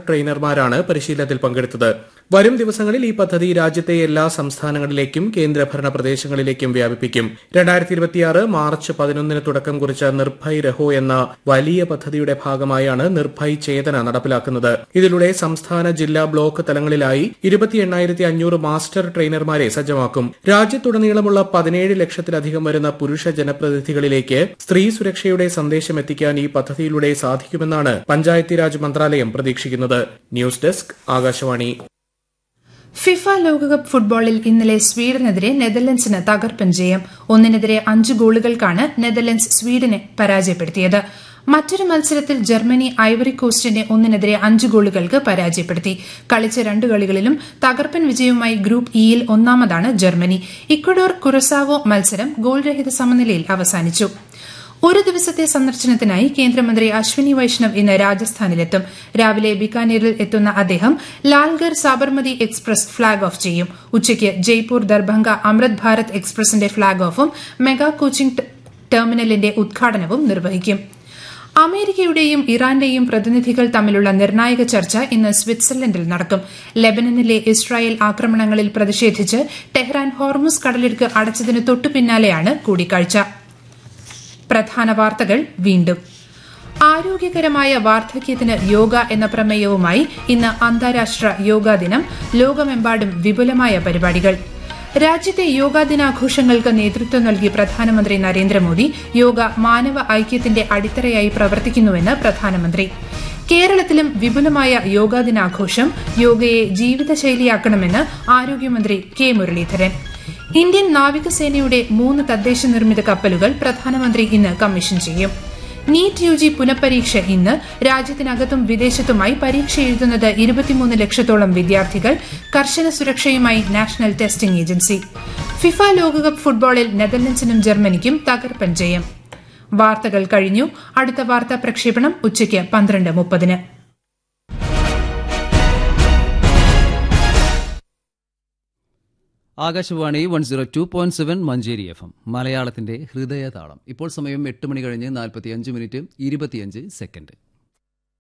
ട്രെയിനർമാരാണ് പരിശീലനത്തിൽ പങ്കെടുത്തത് വരും ദിവസങ്ങളിൽ ഈ പദ്ധതി രാജ്യത്തെ എല്ലാ സംസ്ഥാനങ്ങളിലേക്കും കേന്ദ്രഭരണ പ്രദേശങ്ങളിലേക്കും വ്യാപിപ്പിക്കും രണ്ടായിരത്തി ഇരുപത്തിയാറ് മാർച്ച് പതിനൊന്നിന് തുടക്കം കുറിച്ച നിർഭയ് രഹോ എന്ന വലിയ പദ്ധതിയുടെ ഭാഗമായാണ് നിർഭയ് ചേതന നടപ്പിലാക്കുന്നത് ഇതിലൂടെ സംസ്ഥാന ജില്ലാ ബ്ലോക്ക് തലങ്ങളിലായി ഇരുപത്തി എണ്ണായിരത്തി അഞ്ഞൂറ് മാസ്റ്റർ ട്രെയിനർമാരെ സജ്ജമാക്കും രാജ്യത്തുടനീളമുള്ള പതിനേഴ് ലക്ഷത്തിലധികം വരുന്ന പുരുഷ ജനപ്രതിനിധികളിലേക്ക് സ്ത്രീ സുരക്ഷയുടെ സന്ദേശം എത്തിക്കാൻ ഈ പദ്ധതിയിലൂടെ സാധിക്കുമെന്നാണ് പഞ്ചായത്തി രാജ് മന്ത്രാലയം പ്രതീക്ഷിക്കുന്നത് ന്യൂസ് ഡെസ്ക് ആകാശവാണി ഫിഫ ലോകകപ്പ് ഫുട്ബോളിൽ ഇന്നലെ സ്വീഡനെതിരെ നെതർലൻഡ്സിന് തകർപ്പൻ ജയം ഒന്നിനെതിരെ അഞ്ച് ഗോളുകൾക്കാണ് നെതർലൻഡ്സ് സ്വീഡനെ പരാജയപ്പെടുത്തിയത് മറ്റൊരു മത്സരത്തിൽ ജർമ്മനി ഐവറി കോസ്റ്റിനെ ഒന്നിനെതിരെ അഞ്ച് ഗോളുകൾക്ക് പരാജയപ്പെടുത്തി കളിച്ച രണ്ട് കളികളിലും തകർപ്പൻ വിജയവുമായി ഗ്രൂപ്പ് ഇയിൽ ഒന്നാമതാണ് ജർമ്മനി ഇക്വഡോർ കുറസാവോ മത്സരം ഗോൾരഹിത സമനിലയിൽ അവസാനിച്ചു ഒരു ദിവസത്തെ സന്ദർശനത്തിനായി കേന്ദ്രമന്ത്രി അശ്വിനി വൈഷ്ണവ് ഇന്ന് രാജസ്ഥാനിലെത്തും രാവിലെ ബിക്കാനീറിൽ എത്തുന്ന അദ്ദേഹം Lalgarh Sabarmati express flag off ചെയ്യും ഉച്ചയ്ക്ക് ജയ്പൂർ ദർഭംഗ അമൃത് ഭാരത് എക്സ്പ്രസിന്റെ ഫ്ളാഗ് ഓഫും മെഗാ കോച്ചിംഗ് ടെർമിനലിന്റെ ഉദ്ഘാടനവും നിർവഹിക്കും അമേരിക്കയുടെയും ഇറാന്റെയും പ്രതിനിധികൾ തമ്മിലുള്ള നിർണായക ചർച്ച ഇന്ന് സ്വിറ്റ്സർലൻഡിൽ നടക്കും ലെബനനിലെ ഇസ്രായേൽ ആക്രമണങ്ങളിൽ പ്രതിഷേധിച്ച് ടെഹ്റാൻ ഹോർമുസ് കടലിടുക്ക് അടച്ചതിന് തൊട്ടു പിന്നാലെയാണ് കൂടിക്കാഴ്ച പ്രധാന വാർത്തകൾ വീണ്ടും ആരോഗ്യകരമായ വാർദ്ധക്യത്തിന് യോഗ എന്ന പ്രമേയവുമായി ഇന്ന് അന്താരാഷ്ട്ര യോഗാ ദിനം ലോകമെമ്പാടും വിപുലമായ പരിപാടികൾ രാജ്യത്തെ യോഗാ ദിനാഘോഷങ്ങൾക്ക് നേതൃത്വം നൽകി പ്രധാനമന്ത്രി നരേന്ദ്രമോദി യോഗ മാനവ ഐക്യത്തിന്റെ അടിത്തറയായി പ്രവർത്തിക്കുന്നുവെന്ന് പ്രധാനമന്ത്രി കേരളത്തിലും വിപുലമായ യോഗാ ദിനാഘോഷം യോഗയെ ജീവിതശൈലിയാക്കണമെന്ന് ആരോഗ്യമന്ത്രി കെ മുരളീധരൻ ഇന്ത്യൻ നാവികസേനയുടെ മൂന്ന് തദ്ദേശ നിർമ്മിത കപ്പലുകൾ പ്രധാനമന്ത്രി ഇന്ന് കമ്മീഷൻ ചെയ്യും നീറ്റ് യു ജി പുനഃപരീക്ഷ ഇന്ന് രാജ്യത്തിനകത്തും വിദേശത്തുമായി പരീക്ഷ എഴുതുന്നത് ഇരുപത്തിമൂന്ന് ലക്ഷത്തോളം വിദ്യാർത്ഥികൾ കർശന സുരക്ഷയുമായി നാഷണൽ ടെസ്റ്റിംഗ് ഏജൻസി ഫിഫ ലോകകപ്പ് ഫുട്ബോളിൽ നെതർലൻഡ്സിനും ജർമ്മനിക്കും തകർപ്പൻ ജയം വാർത്തകൾ കഴിഞ്ഞു അടുത്ത വാർത്താ പ്രക്ഷേപണം ഉച്ചയ്ക്ക് പന്ത്രണ്ട് മുപ്പതിന് Akashvani one zero two point seven Manjeri F M മലയാളത്തിന്റെ ഹൃദയതാളം ഇപ്പോൾ സമയം എട്ട് മണി കഴിഞ്ഞ് നാൽപ്പത്തിയഞ്ച് മിനിറ്റ് ഇരുപത്തിയഞ്ച് സെക്കൻഡ്